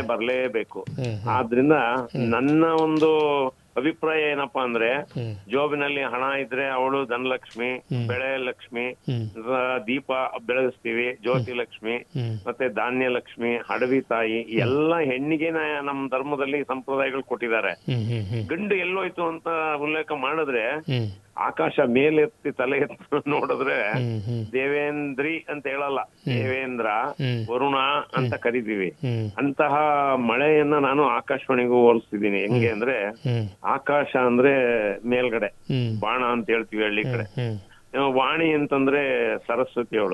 ಬರ್ಲೇಬೇಕು ಹ್ಮ್ ಆದ್ರಿಂದ ನನ್ನ ಒಂದು ಅಭಿಪ್ರಾಯ ಏನಪ್ಪಾ ಅಂದ್ರೆ ಹ್ಮ್ ಜೋಬಿನಲ್ಲಿ ಹಣ ಇದ್ರೆ ಅವಳು ಧನಲಕ್ಷ್ಮಿ ಬೆಳೆ ಲಕ್ಷ್ಮಿ ಹ್ಮ್ ಆ, ದೀಪ ಬೆಳಗಿಸ್ತೀವಿ ಜ್ಯೋತಿ ಲಕ್ಷ್ಮಿ ಹ್ಮ್ ಮತ್ತೆ ಧಾನ್ಯ ಲಕ್ಷ್ಮಿ ಹಡವಿ ತಾಯಿ ಈ ಎಲ್ಲ ಹೆಣ್ಣಿಗೆ ನ- ನಮ್ ಧರ್ಮದಲ್ಲಿ ಸಂಪ್ರದಾಯಗಳು ಕೊಟ್ಟಿದ್ದಾರೆ ಹ್ಮ್ ಹ್ಮ್ ಹ್ಮ್ ಗಂಡು ಎಲ್ಲೋಯ್ತು ಅಂತ ಉಲ್ಲೇಖ ಮಾಡಿದ್ರೆ ಹ್ಮ್ ಆಕಾಶ ಮೇಲೆತ್ತಿ ತಲೆ ಎತ್ತಿ ನೋಡಿದ್ರೆ ಹ್ಮ್ ಹ್ಮ್ ದೇವೇಂದ್ರಿ ಅಂತ ಹೇಳಲ್ಲ ದೇವೇಂದ್ರ ಹ್ಮ್. ವರುಣ ಅಂತ ಕರಿತೀವಿ ಹ್ಮ್ ಅಂತಹ ಮಳೆಯನ್ನ ನಾನು ಆಕಾಶವಾಣಿಗೂ ಹೋಲಿಸ್ತಿದ್ದೀನಿ ಹೆಂಗೆ ಅಂದ್ರೆ ಹ್ಮ್ ಆಕಾಶ ಅಂದ್ರೆ ಮೇಲ್ಗಡೆ ಹ್ಮ್ ಬಾಣ ಅಂತ ಹೇಳ್ತೀವಿ ಹಳ್ಳಿ ಕಡೆ ಹ್ಮ್ ಆ, ವಾಣಿ ಅಂತಂದ್ರೆ ಸರಸ್ವತಿ ಅವಳು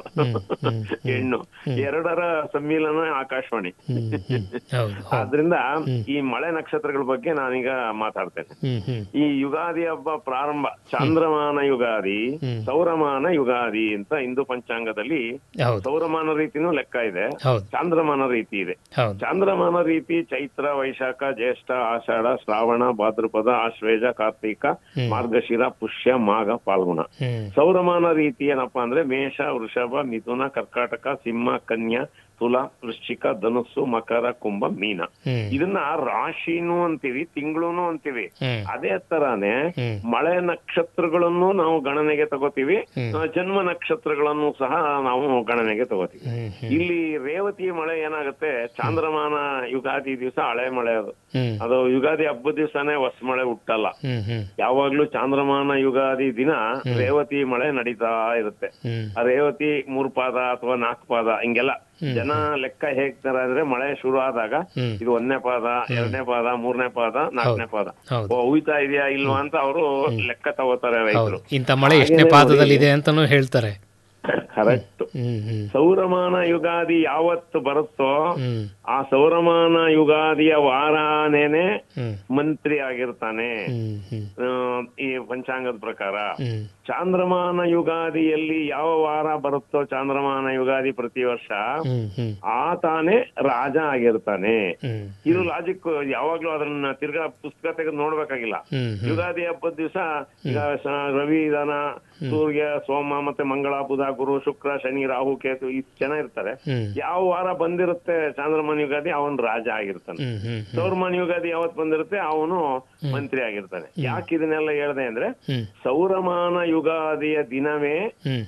ಹೆಣ್ಣು ಎರಡರ ಸಮ್ಮಿಲನ ಆಕಾಶವಾಣಿ ಹ್ಮ್ ಹ್ಮ್ ಹೌದು ಹೌದು ಆದ್ರಿಂದ ಈ ಮಳೆ ನಕ್ಷತ್ರಗಳ ಬಗ್ಗೆ ನಾನೀಗ ಮಾತಾಡ್ತೇನೆ ಹ್ಮ್ ಹ್ಮ್ ಈ ಯುಗಾದಿ ಹಬ್ಬ ಪ್ರಾರಂಭ ಚಾಂದ್ರಮಾನ ಯುಗಾದಿ ಹ್ಮ್. ಸೌರಮಾನ ಯುಗಾದಿ ಅಂತ ಹಿಂದೂ ಪಂಚಾಂಗದಲ್ಲಿ ಹೌದು ಸೌರಮಾನ ರೀತಿನೂ ಲೆಕ್ಕ ಇದೆ ಹೌದು ಚಾಂದ್ರಮಾನ ರೀತಿ ಇದೆ ಹೌದು ಚಾಂದ್ರಮಾನ ರೀತಿ ಚೈತ್ರ ವೈಶಾಖ ಜ್ಯೇಷ್ಠ ಆಷಾಢ ಶ್ರಾವಣ ಭಾದ್ರಪದ ಆಶ್ವೇಜ ಕಾರ್ತೀಕ ಮಾರ್ಗಶಿರ ಪುಷ್ಯ ಮಾಘ ಫಾಲ್ಗುಣ ಹ್ಮ್ ಸೌರಮಾನ ರೀತಿ ಏನಪ್ಪಾ ಅಂದ್ರೆ ಮೇಷ ವೃಷಭ ಮಿಥುನ ಕರ್ಕಾಟಕ ಸಿಂಹ ಕನ್ಯಾ ತುಲಾ ವೃಶ್ಚಿಕ ಧನುಸ್ಸು ಮಕರ ಕುಂಭ ಮೀನ ಹ್ಮ್ ಇದನ್ನ ರಾಶಿನೂ ಅಂತೀವಿ ತಿಂಗಳೂನು ಅಂತೀವಿ ಹ್ಮ್ ಅದೇ ತರಾನೇ ಹ್ಮ್ ಮಳೆ ನಕ್ಷತ್ರಗಳನ್ನು ನಾವು ಗಣನೆಗೆ ತಗೋತೀವಿ ಹ್ಮ್. ಆ, ಜನ್ಮ ನಕ್ಷತ್ರಗಳನ್ನು ಸಹ ನಾವು ಗಣನೆಗೆ ತಗೋತೀವಿ ಹ್ಮ್ ಹ್ಮ್ ಇಲ್ಲಿ ರೇವತಿ ಮಳೆ ಏನಾಗುತ್ತೆ ಚಾಂದ್ರಮಾನ ಯುಗಾದಿ ದಿವಸ ಹಳೆ ಮಳೆ ಅದು ಹ್ಮ್ ಅದು ಯುಗಾದಿ ಹಬ್ಬದ ದಿವಸನೇ ಹೊಸ ಮಳೆ ಹುಟ್ಟಲ್ಲ ಹ್ಮ್ ಹ್ಮ್ ಯಾವಾಗ್ಲೂ ಚಾಂದ್ರಮಾನ ಯುಗಾದಿ ದಿನ ರೇವತಿ ಮಳೆ ನಡೀತಾ ಇರುತ್ತೆ ಹ್ಮ್ ಆ ರೇವತಿ ಮೂರ್ ಪಾದ ಅಥವಾ ನಾಲ್ಕು ಪಾದ ಹಿಂಗೆಲ್ಲ ಜನ ಲೆಕ್ಕ ಹೇಗ್ತಾರ ಅಂದ್ರೆ ಮಳೆ ಶುರು ಆದಾಗ ಹ್ಮ್. ಇದು ಒಂದನೇ ಪಾದ ಎರಡನೇ ಪಾದ ಮೂರನೇ ಪಾದ ನಾಲ್ಕನೇ ಪಾದ ಹೌದು ಓ ಉಯ್ತಾ ಇದೆಯಾ ಇಲ್ವಾ ಅಂತ ಅವರು ಲೆಕ್ಕ ತಗೋತಾರೆ ಹೌದು ರೈತರು ಇಂಥ ಮಳೆ ಎಷ್ಟನೇ ಪಾದದಲ್ಲಿ ಇದೆ ಅಂತಾನೂ ಹೇಳ್ತಾರೆ ಕರೆಕ್ಟ್ ಹ್ಮ್ ಹ್ಮ್ ಸೌರಮಾನ ಯುಗಾದಿ ಯಾವತ್ತು ಬರುತ್ತೋ ಹ್ಮ್ ಆ ಸೌರಮಾನ ಯುಗಾದಿಯ ವಾರಾನೇನೆ ಹ್ಮ್ ಮಂತ್ರಿ ಆಗಿರ್ತಾನೆ ಹ್ಮ್ ಹ್ಮ್ ಆ, ಈ ಪಂಚಾಂಗದ ಪ್ರಕಾರ ಹ್ಮ್ ಚಾಂದ್ರಮಾನ ಯುಗಾದಿಯಲ್ಲಿ ಯಾವ ವಾರ ಬರುತ್ತೋ ಚಾಂದ್ರಮಾನ ಯುಗಾದಿ ಪ್ರತಿ ವರ್ಷ ಹ್ಮ್ ಹ್ಮ್ ಆತಾನೆ ರಾಜ ಆಗಿರ್ತಾನೆ ಹ್ಮ್ ಇದು ಲಾಜಿಕ್ ಯಾವಾಗ್ಲೂ ಅದನ್ನ ತಿರ್ಗಾ ಪುಸ್ತಕ ತೆಗೆದು ನೋಡ್ಬೇಕಾಗಿಲ್ಲ ಹ್ಮ್ ಹ್ಮ್ ಯುಗಾದಿ ಹಬ್ಬದ ದಿವಸ ಈಗ ಸ- ರವಿ ದನ ಸೂರ್ಯ ಸೋಮ ಮತ್ತೆ ಮಂಗಳ ಬುಧ ಗುರು ಶುಕ್ರ ಶನಿ ರಾಹು ಕೇತು ಇಷ್ಟು ಜನ ಇರ್ತಾರೆ ಹ್ಮ್ ಯಾವ ವಾರ ಬಂದಿರುತ್ತೆ ಚಾಂದ್ರಮಾನ ಯುಗಾದಿ ಅವನ್ ರಾಜ ಆಗಿರ್ತಾನೆ ಹ್ಮ್ ಹ್ಮ್ ಸೌರಮಾನ ಯುಗಾದಿ ಯಾವತ್ ಬಂದಿರುತ್ತೆ ಅವನು ಮಂತ್ರಿ ಆಗಿರ್ತಾನೆ ಯಾಕೆ ಇದನ್ನೆಲ್ಲ ಹೇಳ್ದೆ ಅಂದ್ರೆ ಹ್ಮ್ ಸೌರಮಾನ ಯುಗಾದಿಯ ದಿನವೇ ಹ್ಮ್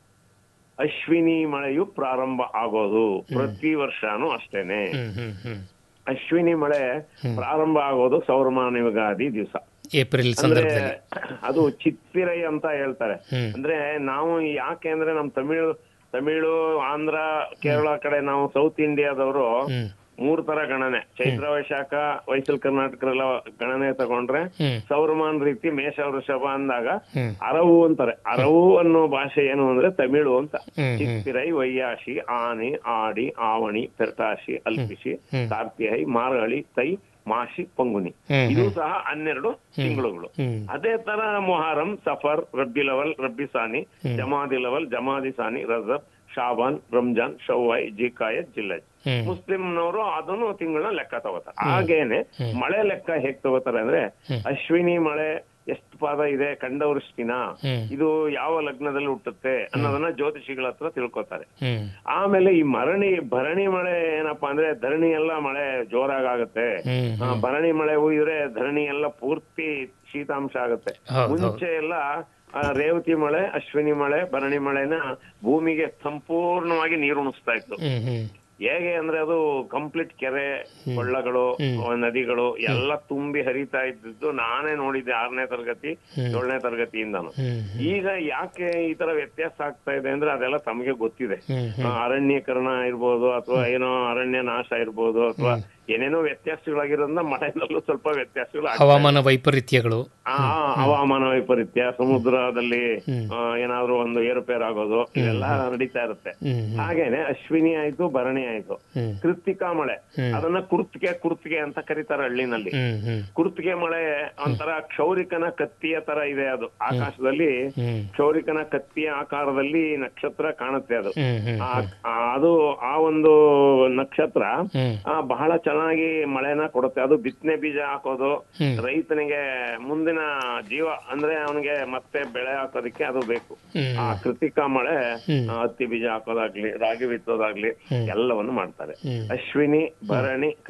ಅಶ್ವಿನಿ ಮಳೆಯು ಪ್ರಾರಂಭ ಆಗೋದು ಪ್ರತಿ ವರ್ಷನೂ ಅಷ್ಟೇನೆ ಹ್ಮ್ ಹ್ಮ್ ಹ್ಮ್ ಅಶ್ವಿನಿ ಮಳೆ ಪ್ರಾರಂಭ ಆಗೋದು ಸೌರಮಾನ ಯುಗಾದಿ ದಿವಸ ಏಪ್ರಿಲ್ ಅಂದ್ರೆ ಸಂದರ್ಭದಲ್ಲಿ ಅದು ಚಿತ್ತಿರೈ ಅಂತ ಹೇಳ್ತಾರೆ ಹ್ಮ್ ಅಂದ್ರೆ ನಾವು ಯಾಕೆ ಅಂದ್ರೆ ನಮ್ ತಮಿಳು ತಮಿಳು ಆಂಧ್ರ ಕೇರಳ ಕಡೆ ನಾವು ಸೌತ್ ಇಂಡಿಯಾದವರು ಹ್ಮ್ ಮೂರ್ ತರ ಗಣನೆ ಚೈತ್ರ ವೈಶಾಖ ವೈಸಲ್ ಕರ್ನಾಟಕರೆಲ್ಲ ಗಣನೆ ತಗೊಂಡ್ರೆ ಹ್ಮ್ ಸೌರಮಾನ ರೀತಿ ಮೇಷ ವೃಷಭ ಅಂದಾಗ ಹ್ಮ್ ಅರವು ಅಂತಾರೆ ಅರವು ಅನ್ನೋ ಭಾಷೆ ಏನು ಅಂದ್ರೆ ತಮಿಳು ಅಂತ ಹ್ಮ್ ಹ್ಮ್ ಚಿತ್ತಿರೈ ವೈಯಾಶಿ ಆನೆ ಆಡಿ ಆವಣಿ ಪೆರ್ತಾಶಿ ಅಲ್ಪಿಸಿ ಕಾರ್ತಿಹೈ ಮಾರ್ಗಳಿ ತೈ ಮಾಶಿ ಪಂಗುನಿ ಹ್ಮ್ ಇದು ಸಹ ಹನ್ನೆರಡು ತಿಂಗಳುಗಳು ಹ್ಮ್ ಅದೇ ತರ ಮೊಹರಂ ಸಫರ್ ರಬ್ಬಿ ಲವಲ್ ರಬ್ಬಿ ಸಾನಿ ಜಮಾದಿ ಲವಲ್ ಜಮಾದಿ ಸಾನಿ ರಜಬ್ ಶಾಬಾನ್ ರಂಜಾನ್ ಶವ್ವಾಯ್ ಜಿಕಾಯತ್ ಜಿಲ್ಲಜ್ ಹ್ಮ್ ಮುಸ್ಲಿಂನವರು ಅದನ್ನು ತಿಂಗಳನ್ನ ಲೆಕ್ಕ ತಗೋತಾರೆ ಹಾಗೇನೆ ಮಳೆ ಲೆಕ್ಕ ಹೇಗ್ ತಗೋತಾರೆ ಅಂದ್ರೆ ಅಶ್ವಿನಿ ಮಳೆ ಎಷ್ಟು ಪಾದ ಇದೆ ಕಂಡವೃಷ್ಟಿನ ಹ್ಮ್ ಇದು ಯಾವ ಲಗ್ನದಲ್ಲಿ ಹುಟ್ಟುತ್ತೆ ಅನ್ನೋದನ್ನ ಜ್ಯೋತಿಷಿಗಳ ಹತ್ರ ತಿಳ್ಕೊತಾರೆ ಹ್ಮ್ ಆಮೇಲೆ ಈ ಮರಣಿ ಭರಣಿ ಮಳೆ ಏನಪ್ಪಾ ಅಂದ್ರೆ ಧರಣಿ ಎಲ್ಲ ಮಳೆ ಜೋರಾಗುತ್ತೆ ಹ್ಮ್ ಆ, ಭರಣಿ ಮಳೆ ಹುಯ್ದ್ರೆ ಧರಣಿ ಎಲ್ಲ ಪೂರ್ತಿ ಶೀತಾಂಶ ಆಗುತ್ತೆ ಹೌದು, ಹೌದು. ಮುಂಚೆ ಎಲ್ಲ ಆ, ರೇವತಿ ಮಳೆ ಅಶ್ವಿನಿ ಮಳೆ ಭರಣಿ ಮಳೆನ ಭೂಮಿಗೆ ಸಂಪೂರ್ಣವಾಗಿ ನೀರು ಉಣಿಸ್ತಾ ಇತ್ತು ಹ್ಮ್ ಹ್ಮ್ ಹೇಗೆ ಅಂದ್ರೆ ಅದು ಕಂಪ್ಲೀಟ್ ಕೆರೆ ಕೊಳ್ಳಗಳು ನದಿಗಳು ಎಲ್ಲ ತುಂಬಿ ಹರಿತಾ ಇದ್ದಿದ್ದು ನಾನೇ ನೋಡಿದ್ದೆ ಆರನೇ ತರಗತಿ ಏಳನೇ ತರಗತಿಯಿಂದಾನು ಹ್ಮ್ ಈಗ ಯಾಕೆ ಈ ತರ ವ್ಯತ್ಯಾಸ ಆಗ್ತಾ ಇದೆ ಅಂದ್ರೆ ಅದೆಲ್ಲ ತಮಗೆ ಗೊತ್ತಿದೆ ಹ್ಮ್ ಆ, ಅರಣ್ಯೀಕರಣ ಇರ್ಬೋದು ಅಥವಾ ಏನೋ ಅರಣ್ಯ ನಾಶ ಇರ್ಬೋದು ಅಥವಾ ಏನೇನೋ ವ್ಯತ್ಯಾಸಗಳಾಗಿರೋದ್ರಿಂದ ಮಳೆಯಲ್ಲೂ ಸ್ವಲ್ಪ ವ್ಯತ್ಯಾಸಗಳು ಆಗ್ತಾ ಇದೆ. ಹವಾಮಾನ ವೈಪರೀತ್ಯಗಳು ಆ ಹವಾಮಾನ ವೈಪರೀತ್ಯ ಸಮುದ್ರದಲ್ಲಿ ಆ, ಏನಾದ್ರೂ ಒಂದು ಏರುಪೇರು ಆಗೋದು ಇವೆಲ್ಲ ನಡೀತಾ ಇರುತ್ತೆ ಹ್ಮ್ ಹಾಗೇನೆ ಅಶ್ವಿನಿ ಆಯ್ತು ಭರಣಿ ಆಯ್ತು ಹ್ಮ್ ಕೃತಿಕಾ ಮಳೆ ಅದನ್ನ ಕುರ್ತಿಗೆ ಕುರ್ತಿಗೆ ಅಂತ ಕರೀತಾರೆ ಹಳ್ಳಿನಲ್ಲಿ ಹ್ಮ್ ಹ್ಮ್ ಕುರ್ತಿಗೆ ಮಳೆ ಒಂಥರ ಕ್ಷೌರಿಕನ ಕತ್ತಿಯ ತರ ಇದೆ ಅದು ಆಕಾಶದಲ್ಲಿ ಹ್ಮ್ ಕ್ಷೌರಿಕನ ಕತ್ತಿಯ ಆಕಾರದಲ್ಲಿ ನಕ್ಷತ್ರ ಕಾಣುತ್ತೆ ಅದು ಹ್ಮ್ ಹ್ಮ್ ಆ- ಆ- ಅದು ಆ ಒಂದು ನಕ್ಷತ್ರ ಹ್ಮ್ ಆ, ಬಹಳ ಚೆನ್ನಾಗಿ ಮಳೆನ ಕೊಡುತ್ತೆ ಅದು ಬಿತ್ತನೆ ಬೀಜ ಹಾಕೋದು ಹ್ಮ್. ರೈತನಿಗೆ ಮುಂದಿನ ಜೀವ ಅಂದ್ರೆ ಅವನಿಗೆ ಮತ್ತೆ ಬೆಳೆ ಹಾಕೋದಕ್ಕೆ ಅದು ಬೇಕು ಹ್ಮ್ ಆ ಕೃತಿಕಾ ಮಳೆ ಹ್ಮ್. ಆ, ಹತ್ತಿ ಬೀಜ ಹಾಕೋದಾಗ್ಲಿ ರಾಗಿ ಬಿತ್ತೋದಾಗ್ಲಿ ಎಲ್ಲವನ್ನು ಮಾಡ್ತಾರೆ ಹ್ಮ್. ಅಶ್ವಿನಿ ಭರಣಿ